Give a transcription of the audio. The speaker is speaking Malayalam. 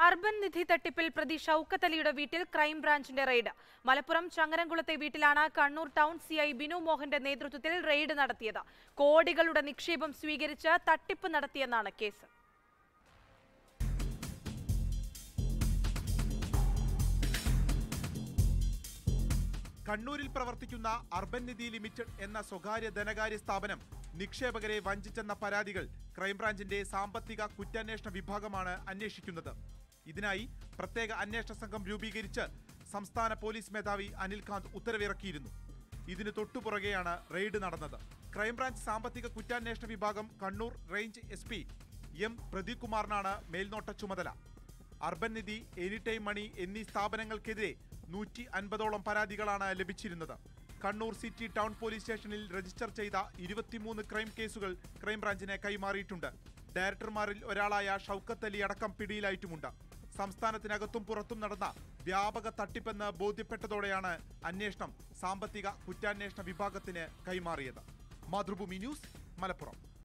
അർബൻ നിധി തട്ടിപ്പിൽ പ്രതി ഷൌക്കത്ത് അലിയുടെ വീട്ടിൽ ക്രൈംബ്രാഞ്ചിന്റെ റെയ്ഡ് മലപ്പുറം ചങ്ങരംകുളത്തെ വീട്ടിലാണ് കണ്ണൂർ ടൗൺ സിഐ ബിനു മോഹന്റെ നേതൃത്വത്തിൽ റെയ്ഡ് നടത്തിയത് കോടികളുടെ നിക്ഷേപം സ്വീകരിച്ച് തട്ടിപ്പ് നടത്തിയെന്നാണ് കേസ് കണ്ണൂരിൽ പ്രവർത്തിക്കുന്ന അർബൻ നിധി ലിമിറ്റഡ് എന്ന സ്വകാര്യ ധനകാര്യ സ്ഥാപനം നിക്ഷേപകരെ വഞ്ചിച്ചെന്ന പരാതികൾ ക്രൈംബ്രാഞ്ചിന്റെ സാമ്പത്തിക കുറ്റാന്വേഷണ വിഭാഗമാണ് അന്വേഷിക്കുന്നത് ഇതിനായി പ്രത്യേക അന്വേഷണ സംഘം രൂപീകരിച്ച് സംസ്ഥാന പോലീസ് മേധാവി അനിൽകാന്ത് ഉത്തരവിറക്കിയിരുന്നു ഇതിന് തൊട്ടുപുറകെയാണ് റെയ്ഡ് നടന്നത് ക്രൈംബ്രാഞ്ച് സാമ്പത്തിക കുറ്റാന്വേഷണ വിഭാഗം Kannur range S P M Pradeep കുമാറിനാണ് മേൽനോട്ട ചുമതല അർബൻ നിധി എനിടൈം മണി എന്നീ സ്ഥാപനങ്ങൾക്കെതിരെ നൂറ്റി അൻപതോളം പരാതികളാണ് ലഭിച്ചിരുന്നത് കണ്ണൂർ സിറ്റി ടൗൺ പോലീസ് സ്റ്റേഷനിൽ രജിസ്റ്റർ ചെയ്ത ഇരുപത്തിമൂന്ന് ക്രൈം കേസുകൾ ക്രൈംബ്രാഞ്ചിന് കൈമാറിയിട്ടുണ്ട് ഡയറക്ടർമാരിൽ ഒരാളായ ഷൌക്കത്ത് അലി അടക്കം പിടിയിലായിട്ടുമുണ്ട് സംസ്ഥാനത്തിനകത്തും പുറത്തും നടന്ന വ്യാപക തട്ടിപ്പെന്ന് ബോധ്യപ്പെട്ടതോടെയാണ് അന്വേഷണം സാമ്പത്തിക കുറ്റാന്വേഷണ വിഭാഗത്തിന് കൈമാറിയത് മാതൃഭൂമി ന്യൂസ് മലപ്പുറം